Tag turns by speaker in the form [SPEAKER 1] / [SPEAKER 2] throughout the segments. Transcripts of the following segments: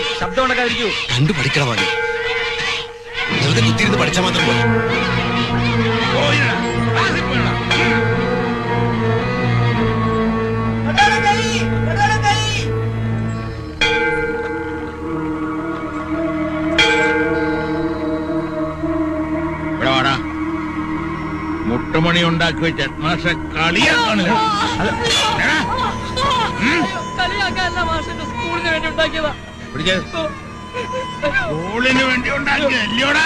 [SPEAKER 1] ശബ്ദം ഉണ്ടാക്കാതിരിക്കൂ
[SPEAKER 2] കണ്ടു പഠിക്കണം വാങ്ങി വെറുതെ കുത്തിയിരുന്ന് പഠിച്ചാൽ മാത്രം പോലെ
[SPEAKER 3] പോയിടാ. ക്ലാസ്സിൽ പോയിടാ. ഇവിടെ വാടാ മുട്ടുമണി ഉണ്ടാക്കി വെച്ച ഹെഡ്മാഷ കളിയാക്കാണ് അല്ല, എടാ,
[SPEAKER 1] കളിയാക്കാനല്ല മാഷന്റെ സ്കൂളിന് വേണ്ടി ഉണ്ടാക്കിയതാ
[SPEAKER 3] പിടിക്ക്. സ്കൂളിന് വേണ്ടി ഉണ്ടാക്കിയല്ലോടാ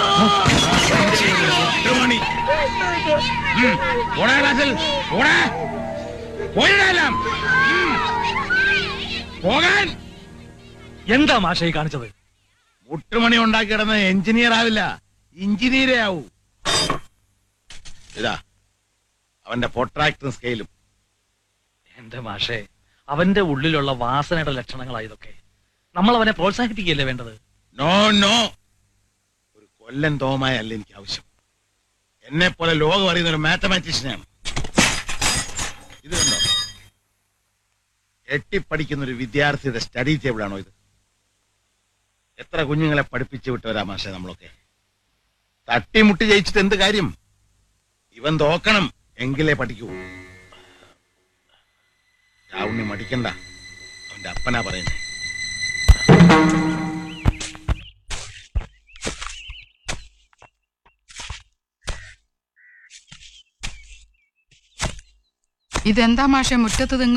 [SPEAKER 3] മുട്ടുമണി ഉം. പോടാ ക്ലാസ്സിൽ പോടാ പോയിടാം പോകാൻ
[SPEAKER 1] എന്താ മാഷ ഈ കാണിച്ചത്
[SPEAKER 3] മുട്ടുമണി ഉണ്ടാക്കി കിടന്ന എഞ്ചിനീയർ ആവില്ല എഞ്ചിനീയറേ ആവൂ ഇതാ അവന്റെ പൊട്രാക്ടറും സ്കെയിലും
[SPEAKER 1] എന്റെ മാഷേ അവന്റെ ഉള്ളിലുള്ള വാസനയുടെ ലക്ഷണങ്ങളാ ഇതൊക്കെ നമ്മൾ അവനെ പ്രോത്സാഹിപ്പിക്കുകയല്ലേ വേണ്ടത്
[SPEAKER 3] നോ നോ ഒരു കൊല്ലൻ തോമായ അല്ല എനിക്ക് ആവശ്യം എന്നെ പോലെ ലോകം അറിയുന്ന ഒരു മാത്തമാറ്റീഷ്യനാണ് ഇത് കണ്ടോ എട്ടിപ്പടിക്കുന്ന ഒരു വിദ്യാർത്ഥിയുടെ സ്റ്റഡി ടേബിൾ ആണോ ഇത് എത്ര കുഞ്ഞുങ്ങളെ പഠിപ്പിച്ചു വിട്ടവരാ മാഷെ നമ്മളൊക്കെ തട്ടിമുട്ടി ജയിച്ചിട്ട് എന്ത് കാര്യം ഇവൻ തോക്കണം എങ്കിലേ പഠിക്കൂ രാവുണ്ണി മടിക്കണ്ട അവന്റെ അപ്പനാ പറയുന്നേ
[SPEAKER 4] ഇതെന്താ മാഷെ മുറ്റത്ത്